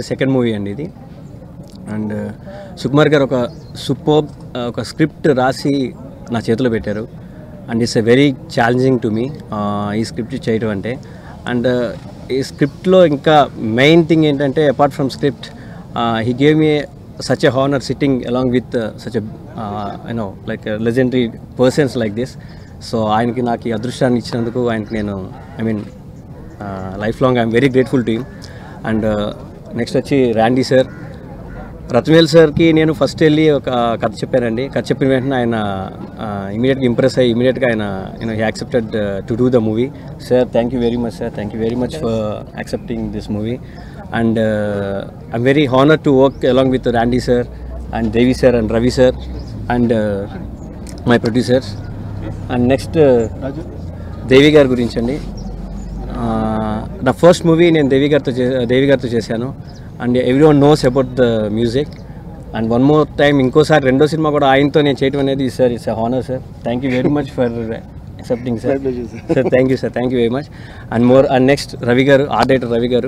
Second movie అండి ఇది and Sukumar గారు ఒక సూపర్ ఒక స్క్రిప్ట్ రాసి నా చేతిలో పెట్టారు and it's a very challenging to me ఈ స్క్రిప్ట్ చేయడం అంటే అండ్ ఈ స్క్రిప్ట్లో ఇంకా మెయిన్ థింగ్ ఏంటంటే apart from script he gave me such a honour sitting along with such a you know like legendary persons like this so ఆయనకి నాకు ఈ అదృష్టాన్ని ఇచ్చినందుకు ఆయనకి నేను I mean life long I'm very grateful to him and next వచ్చి Randy sir Rathnavel సార్కి నేను ఫస్ట్ వెళ్ళి ఒక కథ చెప్పానండి కథ చెప్పిన వెంటనే ఆయన ఇమీడియట్గా ఇంప్రెస్ అయ్యి ఇమీడియట్గా ఆయన you know he accepted to do the movie sir thank you very much sir thank you very much for accepting this movie and I'm very honour to work along with Randy sir and Devi sir and Ravi sir and my producers and next Devi garu గురించి అండి ఆ, నా first movie నేను దేవి గారితో చే దేవి గారితో చేశాను and every one knows about the music and one more time ఇంకోసారి రెండో సినిమా కూడా ఆయనతో నేను చేయడం అనేది sir it's honour sir thank you very much for accepting sir sir thank you sir thank you very much and more and next Ravi garu art director Ravi గారు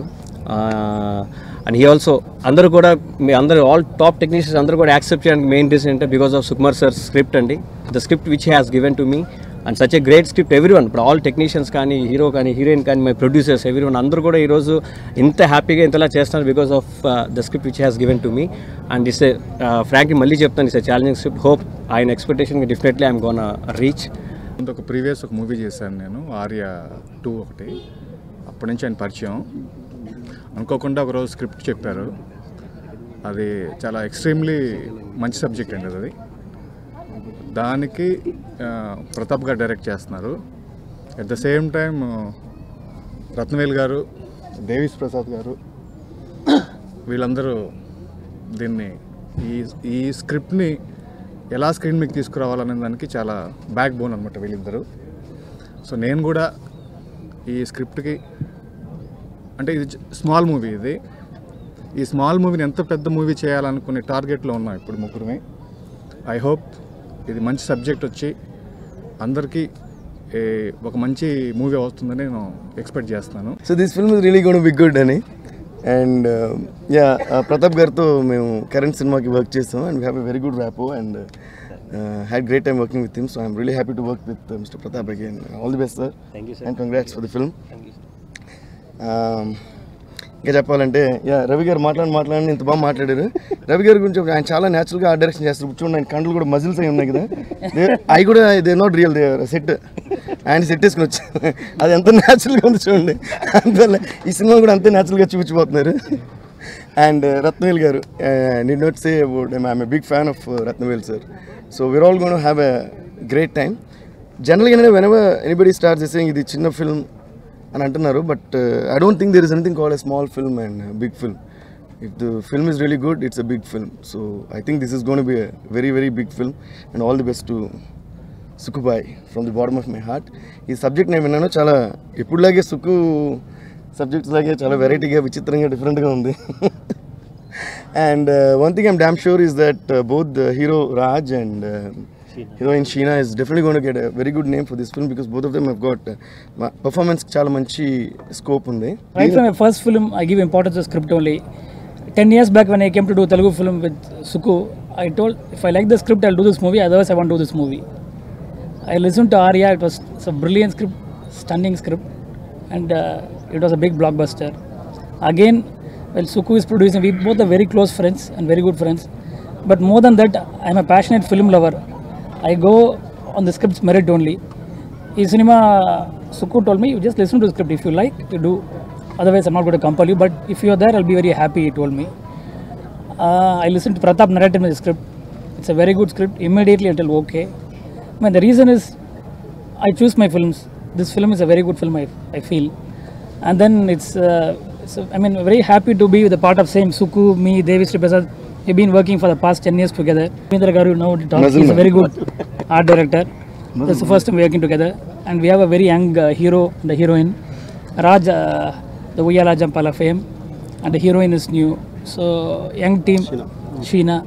and he also అందరూ కూడా మీ అందరూ ఆల్ టాప్ టెక్నీషియన్స్ అందరూ కూడా accept చేయడానికి main reason అంటే because of Sukumar sir script అండి the script which has given to me and such a great script every one ఇప్పుడు ఆల్ టెక్నీషియన్స్ కానీ హీరో కానీ హీరోయిన్ కానీ మై ప్రొడ్యూసర్స్ ఎవ్రీ వన్ అందరూ కూడా ఈరోజు ఇంత హ్యాపీగా ఇంతలా చేస్తున్నారు because of the script which has given to me and it's frankly మళ్ళీ చెప్తాను ఇట్స్ ఛాలెంజింగ్ స్క్రిప్ట్ హోప్ ఆయన ఎక్స్పెక్టేషన్కి డెఫినెట్లీ ఐఎమ్ గోన్ రీచ్ ముందు ఒక ప్రీవియస్ ఒక మూవీ చేశాను నేను ఆర్య టూ ఒకటి అప్పటి నుంచి ఆయన పరిచయం అనుకోకుండా ఒకరోజు స్క్రిప్ట్ చెప్పారు అది చాలా ఎక్స్ట్రీమ్లీ మంచి సబ్జెక్ట్ అండి అది దానికి ఆ, ప్రతాప్ గారు డైరెక్ట్ చేస్తున్నారు at the same time Rathnavel garu Devi Prasad గారు వీళ్ళందరూ దీన్ని ఈ ఈ స్క్రిప్ట్ని ఎలా స్క్రీన్ మీకు తీసుకురావాలనే దానికి చాలా బ్యాక్ బోన్ అనమాట వీళ్ళిద్దరు సో నేను కూడా ఈ స్క్రిప్ట్కి అంటే ఇది స్మాల్ మూవీ ఇది ఈ స్మాల్ మూవీని ఎంత పెద్ద మూవీ చేయాలనుకునే టార్గెట్లో ఉన్నాం ఇప్పుడు ముగ్గురమే ఐ హోప్ ఇది మంచి సబ్జెక్ట్ వచ్చి అందరికీ ఏ, ఒక మంచి మూవీ వస్తుందని నేను ఎక్స్పెక్ట్ చేస్తున్నాను so this film is really gonna big good అని అండ్ యా ప్రతాప్ గారితో మేము కరెంట్ సినిమాకి వర్క్ చేస్తాం and we have a very good rapport and had great time working with him so I'm really happy to work with mister Pratap again all the best sir thank you and congrats for the film ఇంకా చెప్పాలంటే yeah Ravi గారు మాట్లాడి మాట్లాడి ఇంత బాగా మాట్లాడారు రవి గారి గురించి ఒక- ఆయన చాలా న్యాచురల్గా ఆర్ట్ డైరెక్షన్ చేస్తారు చూడండి ఆయన కండ్లు కూడా మజిల్స్ అయి ఉన్నాయి కదా అవి కూడా they not real they set ఆయన సెట్ వేసుకుని వచ్చారు అది ఎంత న్యాచురల్గా ఉంది చూడండి అంత ఈ సినిమా కూడా అంతే న్యాచురల్గా చూపించిపోతున్నారు and Rathnavel garu need not say about I'm a big fan of Rathnavel sir so we're all gonna have a great time జనరల్గా ఏంటంటే వెనవర్ ఎనీబడి స్టార్ట్ చేసే ఇది చిన్న ఫిల్మ్ అని అంటున్నారు but I don't think there is anything call a small film and big film if the film is really good it's a big film so I think this is gonna be a very very big film and all the best to సుకుబాయ్ from the bottom of my heart ఈ subject నేను విన్నాను చాలా ఎప్పుడులాగే సుకు subjects లాగే చాలా వెరైటీగా విచిత్రంగా డిఫరెంట్గా ఉంది and one thing I'm damn sure is that both the hero Raj and heroine Sheena is definitely gonna get very good name for this film because both of them have got performance చాలా మంచి scope ఉంది Right from my first film, I give importance to script only. Ten years back, when I came to do Telugu film with Suku, I told if I like the script, I'll do this movie. Otherwise, I won't do this movie. I listened to Arya. It was it's a brilliant script, stunning script, and uh, it was a big blockbuster. Again, well, Suku is producing. We both are very close friends and very good friends. But more than that, I'm a passionate film lover. I go on the script's merit only. ఈ cinema Sukku told me just listen to script if you like you do otherwise I'm not got compel you but if you there I'll be very happy he told me I listen to Pratap narrate in the script it's a very good script immediately it will okay my the reason is I choose my films this film is a very good film I I feel and then it's I mean very happy to be with part of same Suku me Devi Sri Prasad you been working for the past ten years together Ravindra garu no is a very good art director. This is the first time we are working together, and we have a very young uh, hero and a heroine. Raj, uh, the Uyala Jampala fame, and the heroine is new. So young team, Sheena.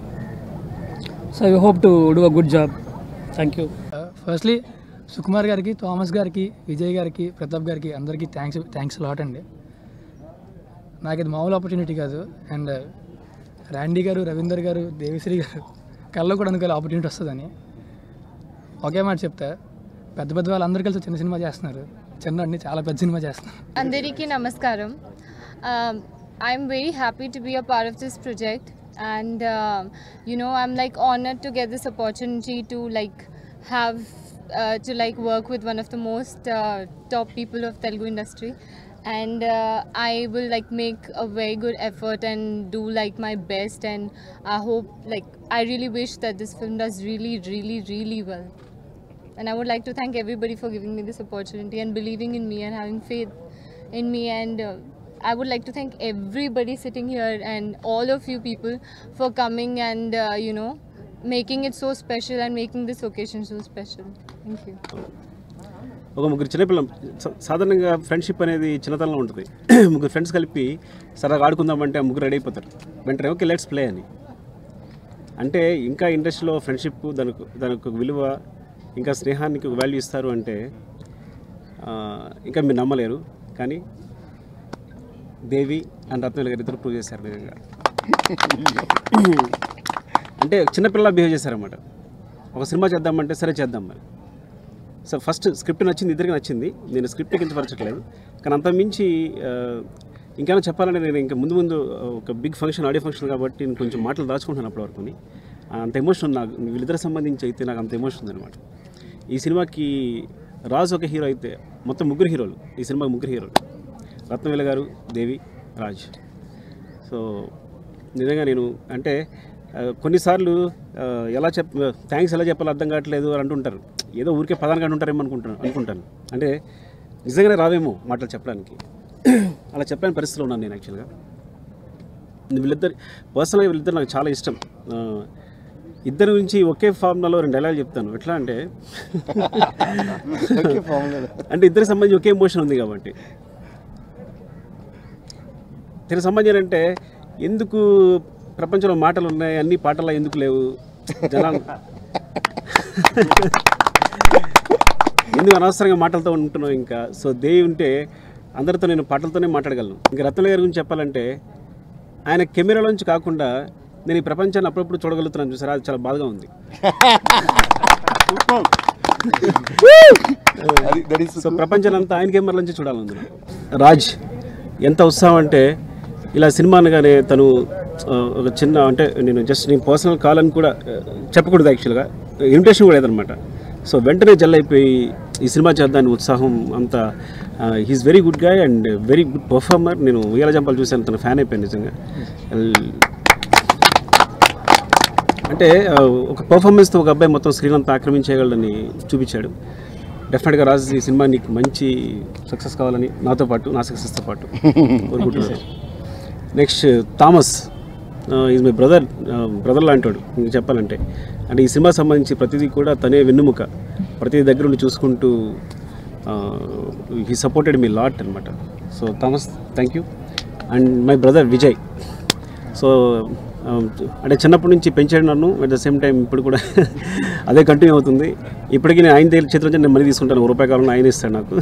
So we hope to do a good job. Thank you. Firstly Sukumar గారికి Thomas గారికి విజయ్ గారికి ప్రతాప్ గారికి అందరికీ thanks thanks lot అండి నాకు ఇది మామూలు opportunity కాదు అండ్ ర్యాండీ గారు రవీందర్ గారు దేవిశ్రీ గారు కళ్ళలో కూడా అనుకోవాలి ఆపర్చునిటీ వస్తుందని ఒకే మాట చెప్తా పెద్ద పెద్ద వాళ్ళందరూ కలిసి చిన్న సినిమా చేస్తున్నారు చిన్న అన్ని చాలా పెద్ద సినిమా చేస్తున్నారు Andariki Namaskaram. Um, I'm very happy to be a part of this project, and um you know, I'm like honored to get this opportunity to like have uh, to like work with one of the most uh, top people of Telugu industry. And uh, I will like make a very good effort and do like my best. And I hope like I really wish that this film does really, really, really well. And I would like to thank everybody for giving me this opportunity and believing in me and having faith in me. And uh, I would like to thank everybody sitting here and all of you people for coming and, uh, you know, making it so special and making this occasion so special. Thank you. ఒక ముగ్గురు చిన్నపిల్ల సా- సాధారణంగా friendship అనేది చిన్నతనంలో ఉంటుంది ముగ్గురు friends కలిపి సరదాగా ఆడుకుందామంటే ఆ ముగ్గురు రెడీ అయిపోతారు వెంటనే ఓకే లెట్స్ ప్లే అని అంటే ఇంకా ఇండస్ట్రీలో ఫ్రెండ్షిప్ దానికి దానికి ఒక విలువ ఇంకా స్నేహానికి ఒక వాల్యూ ఇస్తారు అంటే ఆ, ఇంకా మీరు నమ్మలేరు కానీ దేవి అండ్ రత్నవేలు గారు ఇద్దరు ప్రూవ్ చేశారు నిజంగా అంటే చిన్నపిల్ల బిహేవ్ చేశారన్నమాట ఒక సినిమా చేద్దామంటే సరే చేద్దాం మరి సో ఫస్ట్ స్క్రిప్ట్ నచ్చింది ఇద్దరికి నచ్చింది నేను స్క్రిప్ట్ కించపరచట్లేదు కానీ అంత మించి ఆ, ఇంకేమైనా చెప్పాలంటే నేను ఇంకా ముందు ముందు ఒక బిగ్ ఫంక్షన్ ఆడియో ఫంక్షన్ కాబట్టి నేను కొంచెం మాటలు దాచుకుంటున్నాను అప్పటి వరకు అంత ఎమోషన్ నాకు వీళ్ళిద్దరు సంబంధించి అయితే నాకు అంత ఎమోషన్ ఉందన్నమాట ఈ సినిమాకి రాజు ఒక హీరో అయితే మొత్తం ముగ్గురు హీరోలు ఈ సినిమాకి ముగ్గురు హీరోలు రత్నవేల గారు దేవి రాజ్ సో నిజంగా నేను అంటే ఆ, కొన్నిసార్లు ఆ, ఎలా చెప్ థ్యాంక్స్ ఎలా చెప్పాలో అర్థం కావట్లేదు అని అంటుంటారు ఏదో ఊరికే పదానికి అంటుంటారేమో అనుకుంటాను అనుకుంటాను అంటే నిజంగానే రావేమో మాటలు చెప్పడానికి అలా చెప్పలేని పరిస్థితిలో ఉన్నాను నేను యాక్చువల్గా వీళ్ళిద్దరు పర్సనల్గా వీళ్ళిద్దరు నాకు చాలా ఇష్టం ఆ, ఇద్దరు నుంచి ఒకే ఫార్ములాలో రెండు డైలాగ్ చెప్తాను ఎట్లా అంటే అంటే ఇద్దరికి సంబంధించి ఒకే ఎమోషన్ ఉంది కాబట్టి దీనికి సంబంధించి అంటే ఎందుకు ప్రపంచంలో మాటలు ఉన్నాయి అన్ని పాటల్లో ఎందుకు లేవు జనాలు ఎందుకు అనవసరంగా మాటలతో ఉంటున్నావు ఇంకా సో దేవి ఉంటే అందరితో నేను పాటలతోనే మాట్లాడగలను ఇంకా రత్న గారి గురించి చెప్పాలంటే ఆయన కెమెరాలోంచి కాకుండా నేను ఈ ప్రపంచాన్ని అప్పుడప్పుడు చూడగలుగుతున్నాను చూసారా అది చాలా బాధగా ఉంది సో ప్రపంచాన్ని అంతా ఆయన కెమెరా నుంచి చూడాలి అందులో రాజ్ ఎంత ఉత్సాహం అంటే ఇలా సినిమా అనగానే తను ఆ, ఒక చిన్న అంటే నేను జస్ట్ నేను పర్సనల్ కాల్ అని కూడా ఆ, చెప్పకూడదు యాక్చువల్గా ఇన్విటేషన్ కూడా లేదనమాట సో వెంటనే జల్ అయిపోయి ఈ సినిమా చేద్దాని ఉత్సాహం అంత he's very good guy and very good performer నేను ఉయ్యాల జంపాలు చూశాను తన ఫ్యాన్ అయిపోయాను నిజంగా అంటే ఆ, ఒక పర్ఫార్మెన్స్తో ఒక అబ్బాయి మొత్తం స్క్రీన్ అంతా ఆక్రమించేయగలడని చూపించాడు డెఫినెట్గా రాజు ఈ సినిమా నీకు మంచి సక్సెస్ కావాలని నాతో పాటు నా సక్సెస్తో పాటు కోరుకుంటున్నాను next Thomas is my brother brother లాంటాడు ఇంక చెప్పాలంటే అంటే ఈ సినిమా సంబంధించి ప్రతిదీ కూడా తనే వెన్నుముక ప్రతి దగ్గర ఉండి చూసుకుంటూ హీ సపోర్టెడ్ మీ లాట్ అనమాట so Thomas thank you and my brother Vijay so అంటే చిన్నప్పటి నుంచి పెంచాడు నన్ను అట్ ద సేమ్ టైం ఇప్పుడు కూడా అదే కంటిన్యూ అవుతుంది ఇప్పటికీ నేను ఆయన దగ్గర చేతుల నుంచి నేను మనీ తీసుకుంటాను ఒక రూపాయి కావాలని ఆయన ఇస్తాడు నాకు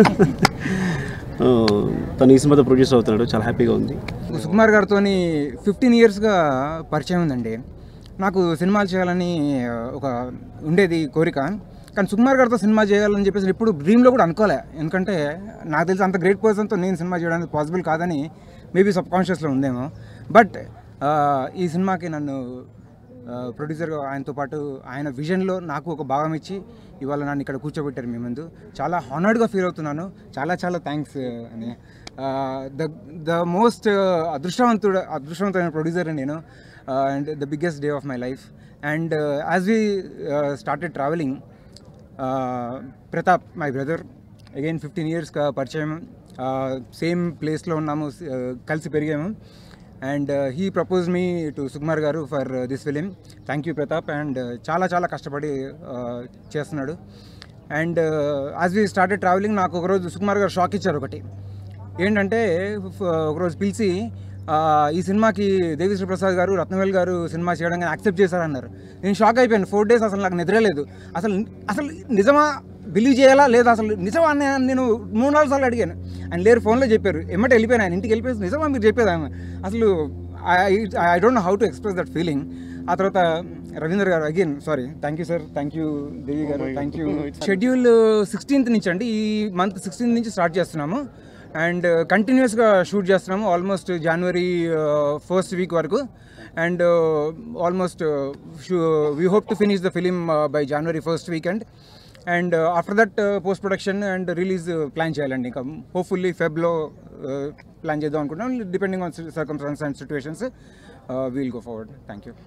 ఆ, తను ఈ సినిమాతో ప్రొడ్యూస్ అవుతున్నాడు చాలా హ్యాపీగా ఉంది సుకుమార్ గారితో ఫిఫ్టీన్ ఇయర్స్గా పరిచయం ఉందండి నాకు సినిమాలు చేయాలని ఆ, ఒక ఉండేది కోరిక కానీ సుకుమార్ గారితో సినిమా చేయాలని చెప్పేసి ఎప్పుడు డ్రీమ్లో కూడా అనుకోలే ఎందుకంటే నాకు తెలిసి అంత గ్రేట్ పర్సన్తో నేను సినిమా చేయడానికి పాసిబుల్ కాదని మేబీ సబ్ కాన్షియస్లో ఉందేమో బట్ ఈ సినిమాకి నన్ను ప్రొడ్యూసర్గా ఆయనతో పాటు ఆయన విజన్లో నాకు ఒక భాగం ఇచ్చి ఇవాళ నన్ను ఇక్కడ కూర్చోబెట్టారు మీ ముందు చాలా హానర్డ్గా ఫీల్ అవుతున్నాను చాలా చాలా థ్యాంక్స్ అని ద ద మోస్ట్ అదృష్టవంతుడు అదృష్టవంతమైన ప్రొడ్యూసర్ నేను and the biggest day of my life and as we started travelling Pratap my brother again fifteen ఇయర్స్గా పరిచయం సేమ్ ప్లేస్లో ఉన్నాము uh, కలిసి పెరిగాము and he propose me to Sukumar garu for this film thank you Pratap and చాలా చాలా కష్టపడి uh, చేస్తున్నాడు and as we started travelling నాకు ఒకరోజు సుకుమార్ గారు షాక్ ఇచ్చారు ఒకటి ఏంటంటే ఫ- ఒకరోజు పిలిచి ఆ, ఈ సినిమాకి దేవిశ్రీ ప్రసాద్ గారు రత్నవేల్ గారు సినిమా చేయడానికి యాక్సెప్ట్ చేశారన్నారు నేను షాక్ అయిపోయాను ఫోర్ డేస్ అసలు నాకు నిద్రలేదు అసలు అసలు నిజమా బిలీవ్ చేయాలా లేదా అసలు నిజమా అని నేను మూడు నాలుగు సార్లు అడిగాను ఆయన లేరు ఫోన్లో చెప్పారు ఎమ్మటే వెళ్ళిపోయాను ఆయన ఇంటికి వెళ్ళిపోయి నిజమా మీరు చెప్పేది ఆమె అసలు I don't know how to express that feeling ఆ తర్వాత Ravindra garu again sorry thank you sir thank you Devi garu thank you schedule sixteenth నుంచి అండి ఈ మంత్ సిక్స్టీన్త్ నుంచి స్టార్ట్ చేస్తున్నాము అండ్ కంటిన్యూస్గా షూట్ చేస్తున్నాము ఆల్మోస్ట్ జనవరి ఫస్ట్ వీక్ వరకు and almost we hope to finish the film by January first weekend and after that post production and release plan చేయాలండి ఇంకా హోప్ఫుల్లీ ఫెబ్లో ప్లాన్ చేద్దాం అనుకుంటున్నాం depending on circumstances and situations we'll go forward thank you